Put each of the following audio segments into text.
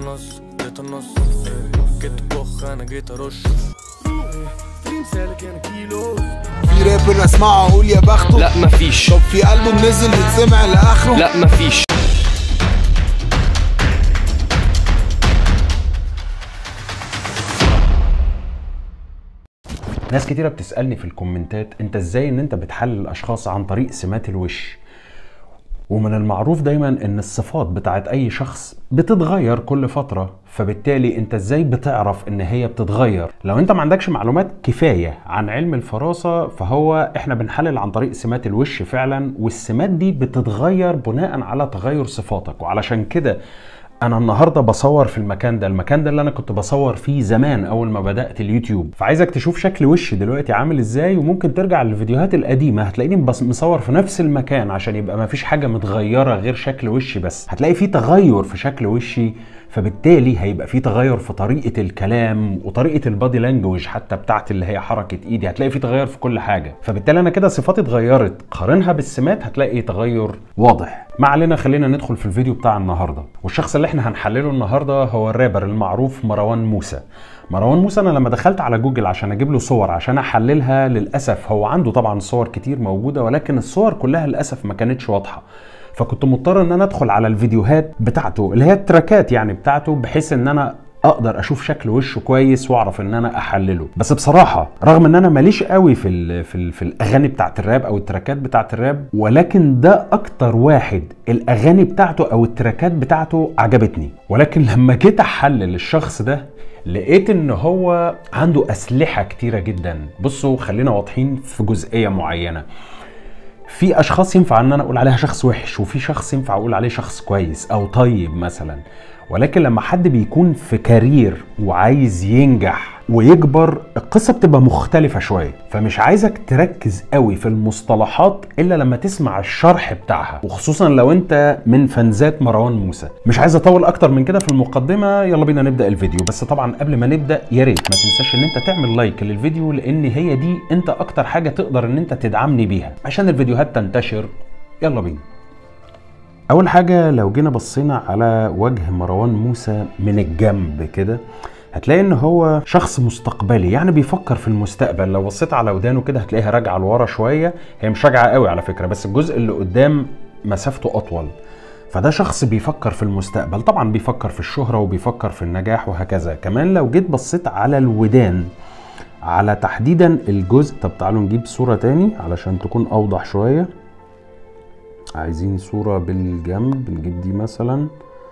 النص جيت النص جيت بخ انا جيت ارش دريم سالك انا كيلو في رابر اسمعه اقول يا بخته لا مفيش طب في ألبوم نزل يتسمع لاخره لا مفيش ناس كتيرة بتسألني في الكومنتات انت ازاي ان انت بتحلل الاشخاص عن طريق سمات الوش ومن المعروف دايما ان الصفات بتاعت اي شخص بتتغير كل فترة فبالتالي انت ازاي بتعرف ان هي بتتغير لو انت ما عندكش معلومات كفاية عن علم الفراسة فهو احنا بنحلل عن طريق سمات الوش فعلا والسمات دي بتتغير بناء على تغير صفاتك وعلشان كده انا النهارده بصور في المكان ده المكان ده اللي انا كنت بصور فيه زمان اول ما بدات اليوتيوب فعايزك تشوف شكل وشي دلوقتي عامل ازاي وممكن ترجع للفيديوهات القديمه هتلاقيني بس مصور في نفس المكان عشان يبقى ما فيش حاجه متغيره غير شكل وشي بس هتلاقي في تغير في شكل وشي فبالتالي هيبقى في تغير في طريقه الكلام وطريقه البادي لانجوج حتى بتاعت اللي هي حركه ايدي هتلاقي في تغير في كل حاجه فبالتالي انا كده صفاتي اتغيرت قارنها بالسمات هتلاقي تغير واضح ما علينا خلينا ندخل في الفيديو بتاع النهارده والشخص اللي احنا هنحلله النهارده هو الرابر المعروف مروان موسى مروان موسى انا لما دخلت على جوجل عشان اجيب له صور عشان احللها للاسف هو عنده طبعا صور كتير موجوده ولكن الصور كلها للاسف ما كانتش واضحه فكنت مضطر ان انا ادخل على الفيديوهات بتاعته اللي هي التراكات يعني بتاعته بحيث ان انا اقدر اشوف شكل وشه كويس واعرف ان انا احلله بس بصراحه رغم ان انا ماليش قوي في ال في, ال في الاغاني بتاعت الراب او التراكات بتاعت الراب ولكن ده اكتر واحد الاغاني بتاعته او التراكات بتاعته عجبتني ولكن لما جيت احلل الشخص ده لقيت ان هو عنده اسلحه كتيره جدا بصوا خلينا واضحين في جزئيه معينه في اشخاص ينفع ان انا اقول عليها شخص وحش وفي شخص ينفع اقول عليه شخص كويس او طيب مثلا ولكن لما حد بيكون في كارير وعايز ينجح ويكبر القصه بتبقى مختلفه شويه فمش عايزك تركز قوي في المصطلحات الا لما تسمع الشرح بتاعها وخصوصا لو انت من فانزات مروان موسى مش عايز اطول اكتر من كده في المقدمه يلا بينا نبدا الفيديو بس طبعا قبل ما نبدا يا ريت ما تنساش ان انت تعمل لايك للفيديو لان هي دي انت اكتر حاجه تقدر ان انت تدعمني بيها عشان الفيديوهات تنتشر يلا بينا اول حاجه لو جينا بصينا على وجه مروان موسى من الجنب كده هتلاقي ان هو شخص مستقبلي يعني بيفكر في المستقبل لو بصيت على ودانه كده هتلاقيها راجعه لورا شويه هي مش راجعه قوي على فكره بس الجزء اللي قدام مسافته اطول فده شخص بيفكر في المستقبل طبعا بيفكر في الشهرة وبيفكر في النجاح وهكذا كمان لو جيت بصيت على الودان على تحديدا الجزء طب تعالوا نجيب صورة تاني علشان تكون أوضح شوية عايزين صورة بالجنب نجيب دي مثلا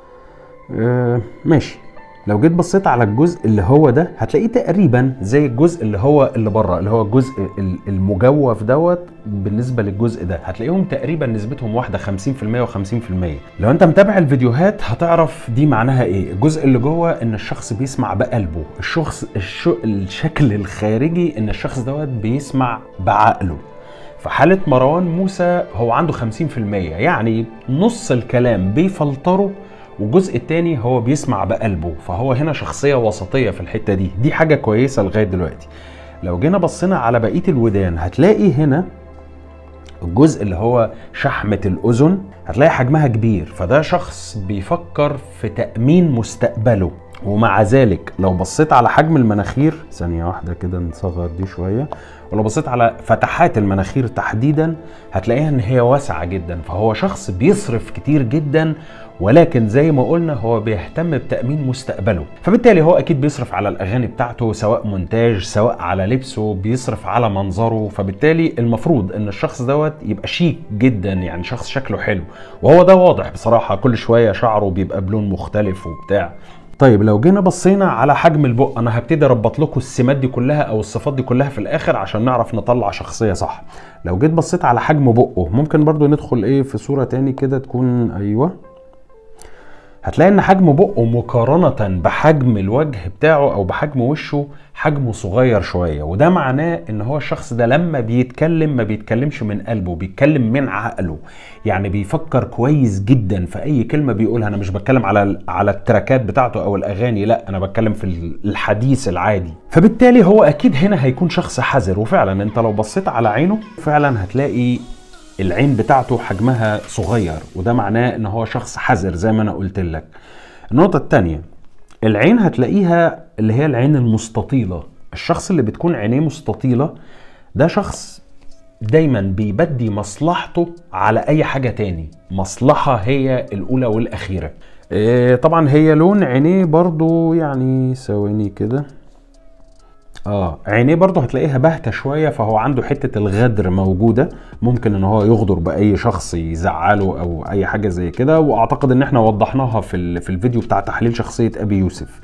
آه ماشي لو جيت بصيت على الجزء اللي هو ده هتلاقيه تقريبا زي الجزء اللي هو اللي بره اللي هو الجزء ال- المجوف دوت بالنسبه للجزء ده هتلاقيهم تقريبا نسبتهم واحده 50% و50% لو انت متابع الفيديوهات هتعرف دي معناها ايه الجزء اللي جوه ان الشخص بيسمع بقلبه الشخص الش... الشكل الخارجي ان الشخص دوت بيسمع بعقله في حالة مروان موسى هو عنده 50% يعني نص الكلام بيفلتره والجزء التاني هو بيسمع بقلبه فهو هنا شخصية وسطية في الحتة دي دي حاجة كويسة لغاية دلوقتي لو جينا بصينا على بقية الودان هتلاقي هنا الجزء اللي هو شحمة الأذن هتلاقي حجمها كبير فده شخص بيفكر في تأمين مستقبله ومع ذلك لو بصيت على حجم المناخير ثانية واحدة كده نصغر دي شوية ولو بصيت على فتحات المناخير تحديدا هتلاقيها ان هي واسعة جدا فهو شخص بيصرف كتير جدا ولكن زي ما قلنا هو بيهتم بتأمين مستقبله فبالتالي هو أكيد بيصرف على الأغاني بتاعته سواء مونتاج سواء على لبسه بيصرف على منظره فبالتالي المفروض إن الشخص دوت يبقى شيك جدا يعني شخص شكله حلو وهو ده واضح بصراحة كل شوية شعره بيبقى بلون مختلف وبتاع طيب لو جينا بصينا على حجم البق انا هبتدي اربط لكم السمات دي كلها او الصفات دي كلها في الاخر عشان نعرف نطلع شخصيه صح لو جيت بصيت على حجم بقه ممكن برضو ندخل ايه في صوره تاني كده تكون ايوه هتلاقي ان حجم بقه مقارنة بحجم الوجه بتاعه او بحجم وشه حجمه صغير شوية وده معناه ان هو الشخص ده لما بيتكلم ما بيتكلمش من قلبه بيتكلم من عقله يعني بيفكر كويس جدا في اي كلمة بيقولها انا مش بتكلم على على التراكات بتاعته او الاغاني لا انا بتكلم في الحديث العادي فبالتالي هو اكيد هنا هيكون شخص حذر وفعلا انت لو بصيت على عينه فعلا هتلاقي العين بتاعته حجمها صغير وده معناه ان هو شخص حذر زي ما انا قلت لك النقطة التانية العين هتلاقيها اللي هي العين المستطيلة الشخص اللي بتكون عينيه مستطيلة ده شخص دايما بيبدي مصلحته على اي حاجة تاني مصلحة هي الاولى والاخيرة إيه طبعا هي لون عينيه برضو يعني ثواني كده اه عينيه برضه هتلاقيها باهته شويه فهو عنده حته الغدر موجوده ممكن ان هو يغدر باي شخص يزعله او اي حاجه زي كده واعتقد ان احنا وضحناها في ال- في الفيديو بتاع تحليل شخصيه ابي يوسف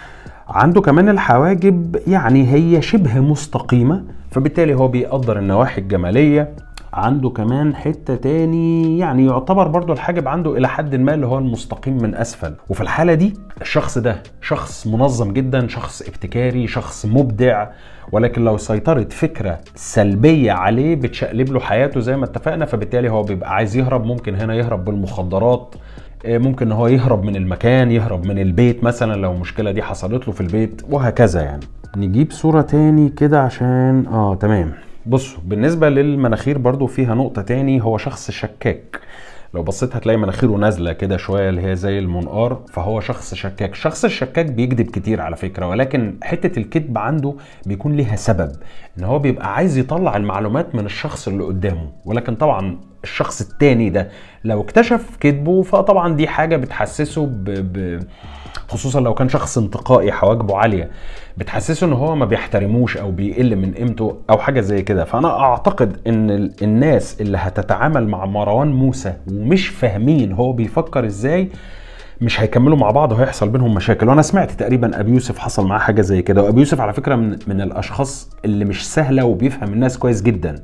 عنده كمان الحواجب يعني هي شبه مستقيمه فبالتالي هو بيقدر النواحي الجماليه عنده كمان حتة تاني يعني يعتبر برضو الحاجب عنده إلى حد ما اللي هو المستقيم من أسفل وفي الحالة دي الشخص ده شخص منظم جدا شخص ابتكاري شخص مبدع ولكن لو سيطرت فكرة سلبية عليه بتشقلب له حياته زي ما اتفقنا فبالتالي هو بيبقى عايز يهرب ممكن هنا يهرب بالمخدرات آه، ممكن ان هو يهرب من المكان يهرب من البيت مثلا لو المشكله دي حصلت له في البيت وهكذا يعني نجيب صوره تاني كده عشان اه تمام بصوا بالنسبه للمناخير برضو فيها نقطه تاني هو شخص شكاك لو بصيت هتلاقي مناخيره نازله كده شويه اللي هي زي المنقار فهو شخص شكاك الشخص الشكاك بيكذب كتير على فكره ولكن حته الكذب عنده بيكون ليها سبب ان هو بيبقى عايز يطلع المعلومات من الشخص اللي قدامه ولكن طبعا الشخص التاني ده لو اكتشف كذبه فطبعا دي حاجه بتحسسه ب... ب... خصوصا لو كان شخص انتقائي حواجبه عاليه بتحسسه ان هو ما بيحترموش او بيقل من قيمته او حاجه زي كده فانا اعتقد ان ال- الناس اللي هتتعامل مع مروان موسى ومش فاهمين هو بيفكر ازاي مش هيكملوا مع بعض وهيحصل بينهم مشاكل وانا سمعت تقريبا ابي يوسف حصل معاه حاجه زي كده وابي يوسف على فكره من من الاشخاص اللي مش سهله وبيفهم الناس كويس جدا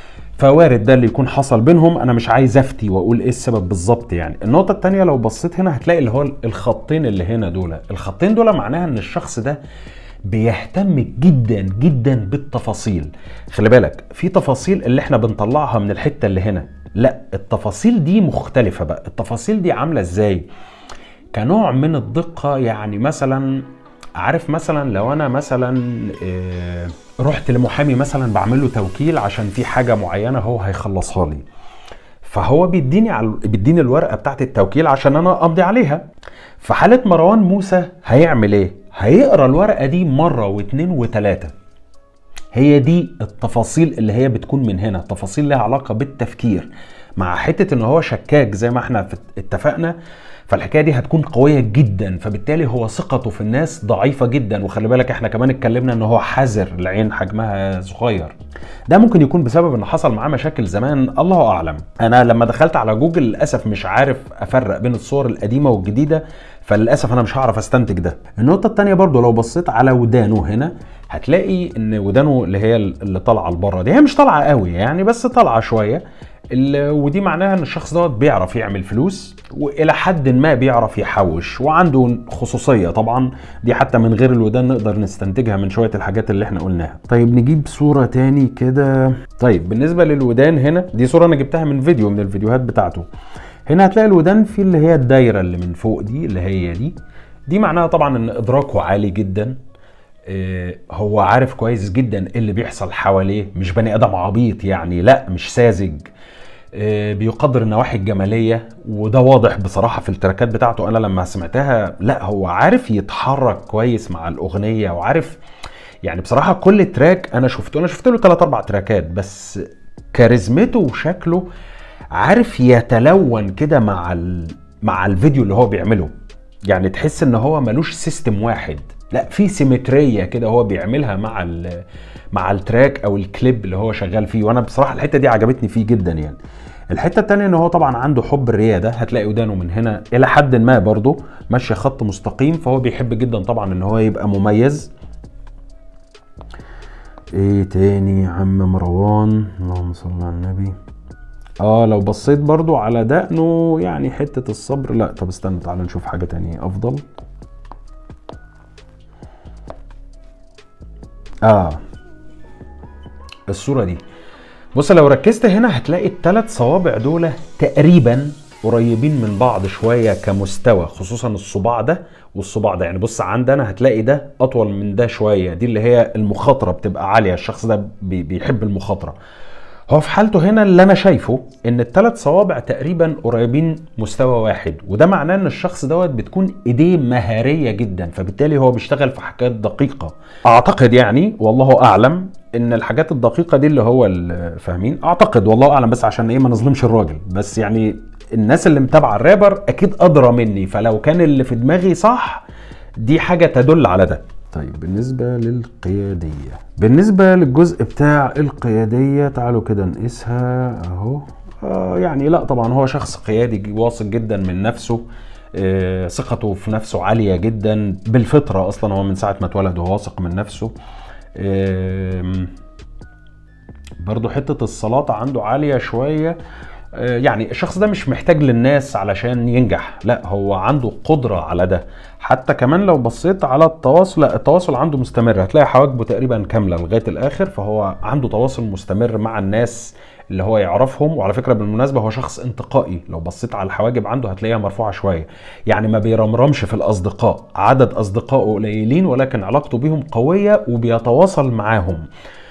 فوارد ده اللي يكون حصل بينهم انا مش عايز افتي واقول ايه السبب بالظبط يعني النقطه التانية لو بصيت هنا هتلاقي اللي هو الخطين اللي هنا دول الخطين دول معناها ان الشخص ده بيهتم جدا جدا بالتفاصيل خلي بالك في تفاصيل اللي احنا بنطلعها من الحته اللي هنا لا التفاصيل دي مختلفه بقى التفاصيل دي عامله ازاي كنوع من الدقة يعني مثلا عارف مثلا لو انا مثلا آه، رحت لمحامي مثلا بعمل له توكيل عشان في حاجة معينة هو هيخلصها لي فهو بيديني على بيديني الورقة بتاعت التوكيل عشان انا امضي عليها في حالة مروان موسى هيعمل ايه هيقرا الورقة دي مرة واتنين وتلاتة هي دي التفاصيل اللي هي بتكون من هنا تفاصيل لها علاقه بالتفكير مع حته ان هو شكاك زي ما احنا في- اتفقنا فالحكايه دي هتكون قويه جدا فبالتالي هو ثقته في الناس ضعيفه جدا وخلي بالك احنا كمان اتكلمنا ان هو حذر العين حجمها صغير ده ممكن يكون بسبب ان حصل معاه مشاكل زمان الله اعلم انا لما دخلت على جوجل للاسف مش عارف افرق بين الصور القديمه والجديده فللاسف انا مش هعرف استنتج ده النقطه الثانيه برضو لو بصيت على ودانه هنا هتلاقي ان ودانه اللي هي اللي طالعه لبره دي هي مش طالعه قوي يعني بس طالعه شويه ال- ودي معناها ان الشخص دوت بيعرف يعمل فلوس والى حد ما بيعرف يحوش وعنده خصوصيه طبعا دي حتى من غير الودان نقدر نستنتجها من شويه الحاجات اللي احنا قلناها طيب نجيب صوره تاني كده طيب بالنسبه للودان هنا دي صوره انا جبتها من فيديو من الفيديوهات بتاعته هنا هتلاقي الودان في اللي هي الدايره اللي من فوق دي اللي هي دي دي معناها طبعا ان ادراكه عالي جدا آه، هو عارف كويس جدا ايه اللي بيحصل حواليه مش بني ادم عبيط يعني لا مش ساذج آه، بيقدر النواحي الجماليه وده واضح بصراحه في التراكات بتاعته انا لما سمعتها لا هو عارف يتحرك كويس مع الاغنيه وعارف يعني بصراحه كل تراك انا شفته انا شفت له 3 4 تراكات بس كاريزمته وشكله عارف يتلون كده مع ال... مع الفيديو اللي هو بيعمله يعني تحس ان هو ملوش سيستم واحد لا في سيمتريه كده هو بيعملها مع ال مع التراك او الكليب اللي هو شغال فيه وانا بصراحه الحته دي عجبتني فيه جدا يعني الحته التانية ان هو طبعا عنده حب الرياده هتلاقي ودانه من هنا الى حد ما برضه ماشيه خط مستقيم فهو بيحب جدا طبعا ان هو يبقى مميز ايه تاني يا عم مروان اللهم صل على النبي اه لو بصيت برضو على دقنه يعني حتة الصبر لا طب استنى تعالى نشوف حاجة تانية افضل اه الصورة دي بص لو ركزت هنا هتلاقي الثلاث صوابع دول تقريبا قريبين من بعض شوية كمستوى خصوصا الصباع ده والصباع ده يعني بص عندنا هتلاقي ده اطول من ده شوية دي اللي هي المخاطرة بتبقى عالية الشخص ده بي- بيحب المخاطرة هو في حالته هنا اللي انا شايفه ان الثلاث صوابع تقريبا قريبين مستوى واحد وده معناه ان الشخص دوت بتكون ايديه مهاريه جدا فبالتالي هو بيشتغل في حاجات دقيقه اعتقد يعني والله اعلم ان الحاجات الدقيقه دي اللي هو ال- فاهمين اعتقد والله اعلم بس عشان ايه ما نظلمش الراجل بس يعني الناس اللي متابعه الرابر اكيد ادرى مني فلو كان اللي في دماغي صح دي حاجه تدل على ده طيب بالنسبة للقيادية بالنسبة للجزء بتاع القيادية تعالوا كده نقيسها اهو آه يعني لا طبعا هو شخص قيادي واثق جدا من نفسه آه ثقته في نفسه عالية جدا بالفطرة اصلا هو من ساعة ما اتولد وهو واثق من نفسه آم، برضو حتة السلاطة عنده عالية شوية آه، يعني الشخص ده مش محتاج للناس علشان ينجح لا هو عنده قدرة على ده حتى كمان لو بصيت على التواصل لا التواصل عنده مستمر هتلاقي حواجبه تقريبا كاملة لغاية الآخر فهو عنده تواصل مستمر مع الناس اللي هو يعرفهم وعلى فكرة بالمناسبة هو شخص انتقائي لو بصيت على الحواجب عنده هتلاقيها مرفوعة شوية يعني ما بيرمرمش في الأصدقاء عدد أصدقائه قليلين ولكن علاقته بيهم قوية وبيتواصل معاهم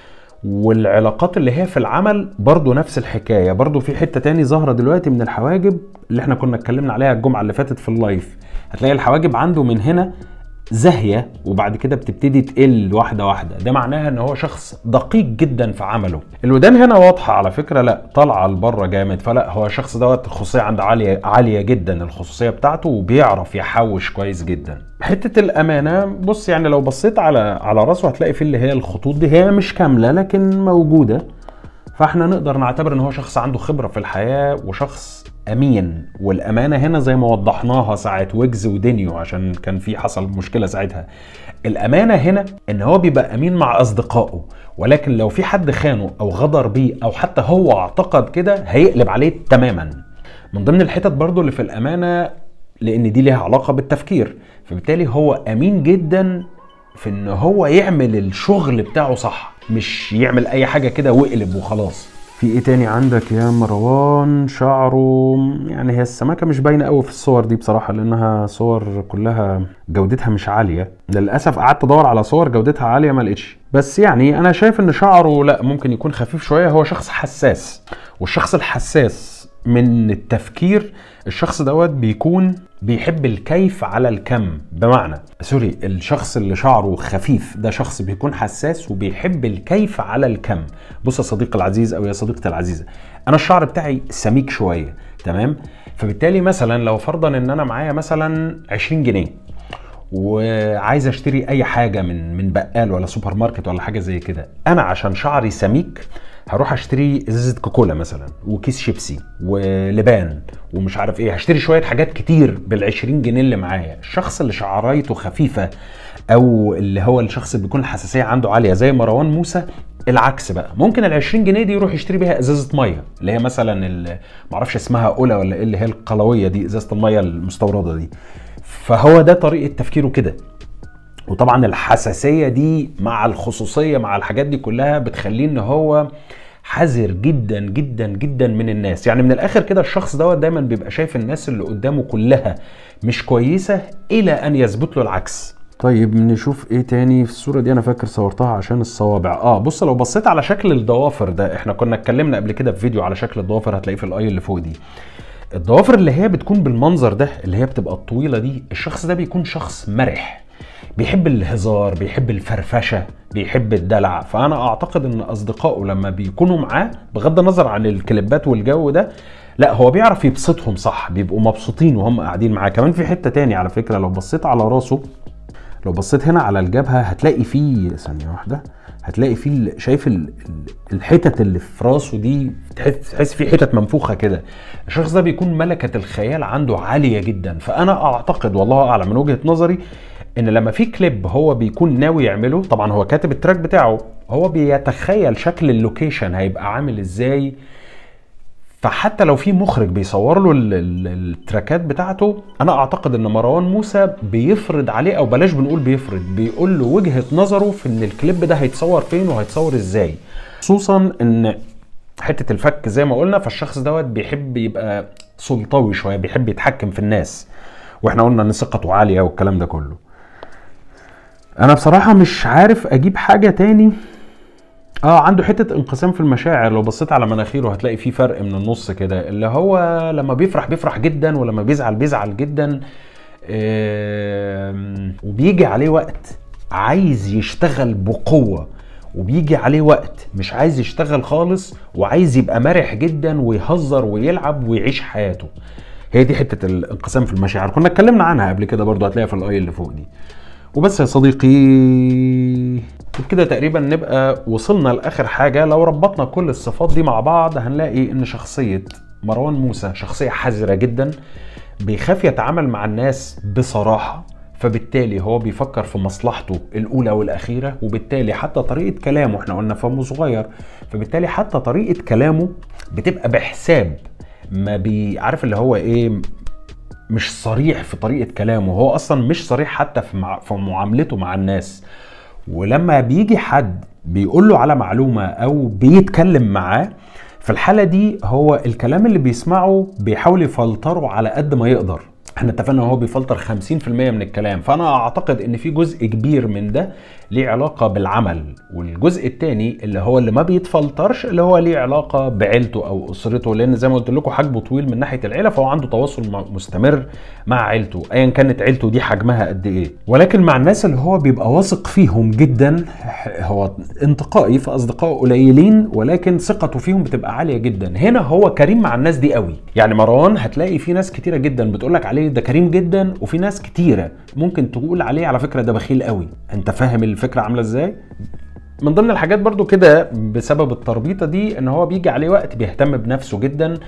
والعلاقات اللي هي في العمل برضو نفس الحكايه برضو في حته تاني ظاهره دلوقتي من الحواجب اللي احنا كنا اتكلمنا عليها الجمعه اللي فاتت في اللايف هتلاقي الحواجب عنده من هنا زاهيه وبعد كده بتبتدي تقل واحده واحده ده معناها ان هو شخص دقيق جدا في عمله الودان هنا واضحه على فكره لا طالعه لبره جامد فلا هو الشخص دوت الخصوصيه عنده عاليه عاليه جدا الخصوصيه بتاعته وبيعرف يحوش كويس جدا حته الامانه بص يعني لو بصيت على على راسه هتلاقي فيه اللي هي الخطوط دي هي مش كامله لكن موجوده فاحنا نقدر نعتبر ان هو شخص عنده خبره في الحياه وشخص امين والامانه هنا زي ما وضحناها ساعه ويجز ودينيو عشان كان في حصل مشكله ساعتها الامانه هنا ان هو بيبقى امين مع اصدقائه ولكن لو في حد خانه او غدر بيه او حتى هو اعتقد كده هيقلب عليه تماما من ضمن الحتت برضو اللي في الامانه لان دي ليها علاقه بالتفكير فبالتالي هو امين جدا في ان هو يعمل الشغل بتاعه صح مش يعمل اي حاجه كده ويقلب وخلاص في ايه تاني عندك يا مروان شعره يعني هي السماكه مش باينه قوي في الصور دي بصراحه لانها صور كلها جودتها مش عاليه للاسف قعدت ادور على صور جودتها عاليه ما لقيتش بس يعني انا شايف ان شعره لا ممكن يكون خفيف شويه هو شخص حساس والشخص الحساس من التفكير الشخص دوت بيكون بيحب الكيف على الكم بمعنى سوري الشخص اللي شعره خفيف ده شخص بيكون حساس وبيحب الكيف على الكم بص يا صديقي العزيز او يا صديقتي العزيزه انا الشعر بتاعي سميك شويه تمام فبالتالي مثلا لو فرضا ان انا معايا مثلا 20 جنيه وعايز اشتري اي حاجه من من بقال ولا سوبر ماركت ولا حاجه زي كده انا عشان شعري سميك هروح اشتري ازازه كوكولا مثلا وكيس شيبسي ولبان ومش عارف ايه هشتري شويه حاجات كتير بال20 جنيه اللي معايا الشخص اللي شعرايته خفيفه او اللي هو الشخص اللي بيكون الحساسيه عنده عاليه زي مروان موسى العكس بقى ممكن ال 20 جنيه دي يروح يشتري بيها ازازه ميه اللي هي مثلا ال- معرفش اسمها اولا ولا ايه اللي هي القلويه دي ازازه الميه المستورده دي فهو ده طريقه تفكيره كده وطبعا الحساسيه دي مع الخصوصيه مع الحاجات دي كلها بتخليه ان هو حذر جدا جدا جدا من الناس يعني من الاخر كده الشخص دوت دايما بيبقى شايف الناس اللي قدامه كلها مش كويسه الى ان يثبت له العكس طيب نشوف ايه تاني في الصوره دي انا فاكر صورتها عشان الصوابع اه بص لو بصيت على شكل الضوافر ده احنا كنا اتكلمنا قبل كده في فيديو على شكل الضوافر هتلاقيه في الاي اللي فوق دي الضوافر اللي هي بتكون بالمنظر ده اللي هي بتبقى الطويله دي الشخص ده بيكون شخص مرح بيحب الهزار بيحب الفرفشه بيحب الدلع فانا اعتقد ان اصدقائه لما بيكونوا معاه بغض النظر عن الكليبات والجو ده لا هو بيعرف يبسطهم صح بيبقوا مبسوطين وهم قاعدين معاه كمان في حته تاني على فكره لو بصيت على راسه لو بصيت هنا على الجبهه هتلاقي فيه ثانيه واحده هتلاقي فيه ال- شايف ال- ال- الحتت اللي في راسه دي تحس تحس في حتت منفوخه كده الشخص ده بيكون ملكه الخيال عنده عاليه جدا فانا اعتقد والله اعلم من وجهه نظري ان لما في كليب هو بيكون ناوي يعمله طبعا هو كاتب التراك بتاعه هو بيتخيل شكل اللوكيشن هيبقى عامل ازاي فحتى لو في مخرج بيصور له ال- ال- التراكات بتاعته انا اعتقد ان مروان موسى بيفرض عليه او بلاش بنقول بيفرض بيقول له وجهة نظره في ان الكليب ده هيتصور فين وهيتصور ازاي خصوصا ان حتة الفك زي ما قلنا فالشخص دوت بيحب يبقى سلطوي شوية بيحب يتحكم في الناس واحنا قلنا ان ثقته عالية والكلام ده كله انا بصراحة مش عارف اجيب حاجة تاني اه عنده حته انقسام في المشاعر لو بصيت على مناخيره هتلاقي في فرق من النص كده اللي هو لما بيفرح بيفرح جدا ولما بيزعل بيزعل جدا آم، وبيجي عليه وقت عايز يشتغل بقوه وبيجي عليه وقت مش عايز يشتغل خالص وعايز يبقى مرح جدا ويهزر ويلعب ويعيش حياته هي دي حته الانقسام في المشاعر كنا اتكلمنا عنها قبل كده برضو هتلاقيها في الاي اللي فوق دي وبس يا صديقي وبكده تقريبا نبقى وصلنا لاخر حاجه لو ربطنا كل الصفات دي مع بعض هنلاقي ان شخصيه مروان موسى شخصيه حذره جدا بيخاف يتعامل مع الناس بصراحه فبالتالي هو بيفكر في مصلحته الاولى والاخيره وبالتالي حتى طريقه كلامه احنا قلنا فمه صغير فبالتالي حتى طريقه كلامه بتبقى بحساب ما بيعرف اللي هو ايه مش صريح في طريقه كلامه هو اصلا مش صريح حتى في, مع... في معاملته مع الناس ولما بيجي حد بيقول له على معلومه او بيتكلم معاه في الحاله دي هو الكلام اللي بيسمعه بيحاول يفلتره على قد ما يقدر احنا اتفقنا ان هو بيفلتر 50% من الكلام فانا اعتقد ان في جزء كبير من ده ليه علاقه بالعمل والجزء التاني اللي هو اللي ما بيتفلترش اللي هو ليه علاقه بعيلته او اسرته لان زي ما قلت لكم حجمه طويل من ناحيه العيله فهو عنده تواصل م- مستمر مع عيلته ايا كانت عيلته دي حجمها قد ايه ولكن مع الناس اللي هو بيبقى واثق فيهم جدا هو انتقائي في اصدقائه قليلين ولكن ثقته فيهم بتبقى عاليه جدا هنا هو كريم مع الناس دي قوي يعني مروان هتلاقي في ناس كتيره جدا بتقول لك عليه ده كريم جدا وفي ناس كتيره ممكن تقول عليه على فكره ده بخيل قوي انت فاهم الفكره عامله ازاي من ضمن الحاجات برضو كده بسبب التربيطه دي ان هو بيجي عليه وقت بيهتم بنفسه جدا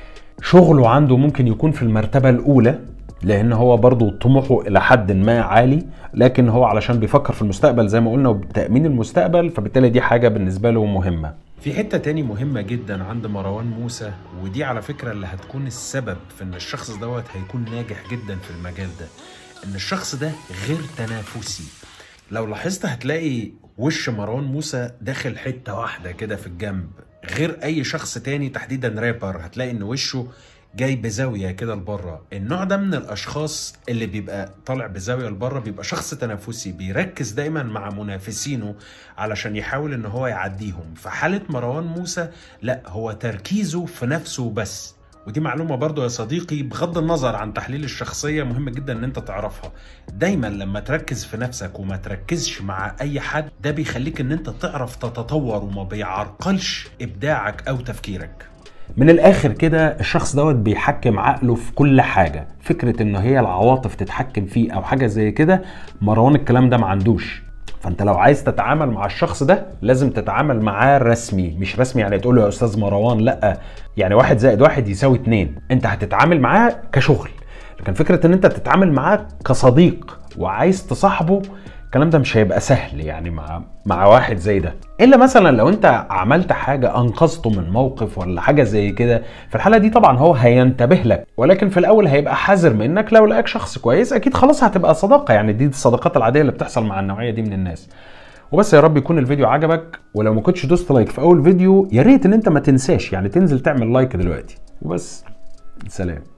شغله عنده ممكن يكون في المرتبة الأولى لأن هو برضو طموحه إلى حد ما عالي لكن هو علشان بيفكر في المستقبل زي ما قلنا وبتأمين المستقبل فبالتالي دي حاجة بالنسبة له مهمة في حتة تاني مهمة جدا عند مروان موسى ودي على فكرة اللي هتكون السبب في ان الشخص دوت هيكون ناجح جدا في المجال ده ان الشخص ده غير تنافسي لو لاحظت هتلاقي وش مروان موسى داخل حتة واحدة كده في الجنب غير اي شخص تاني تحديدا رابر هتلاقي ان وشه جاي بزاوية كده لبره النوع ده من الاشخاص اللي بيبقى طالع بزاوية لبره بيبقى شخص تنافسي بيركز دايما مع منافسينه علشان يحاول ان هو يعديهم في حالة مروان موسى لا هو تركيزه في نفسه بس ودي معلومة برضو يا صديقي بغض النظر عن تحليل الشخصية مهم جدا ان انت تعرفها دايما لما تركز في نفسك وما تركزش مع اي حد ده بيخليك ان انت تعرف تتطور وما بيعرقلش ابداعك او تفكيرك من الاخر كده الشخص دوت بيحكم عقله في كل حاجة فكرة ان هي العواطف تتحكم فيه او حاجة زي كده مروان الكلام ده ما عندوش فانت لو عايز تتعامل مع الشخص ده لازم تتعامل معاه رسمي مش رسمي يعني تقول له يا استاذ مروان لا يعني واحد زائد واحد يساوي اتنين انت هتتعامل معاه كشغل لكن فكرة ان انت تتعامل معاه كصديق وعايز تصاحبه الكلام ده مش هيبقى سهل يعني مع مع واحد زي ده الا مثلا لو انت عملت حاجه انقذته من موقف ولا حاجه زي كده في الحاله دي طبعا هو هينتبه لك ولكن في الاول هيبقى حذر منك لو لقاك شخص كويس اكيد خلاص هتبقى صداقه يعني دي الصداقات العاديه اللي بتحصل مع النوعيه دي من الناس وبس يا رب يكون الفيديو عجبك ولو ما كنتش دوست لايك في اول فيديو يا ريت ان انت ما تنساش يعني تنزل تعمل لايك دلوقتي وبس سلام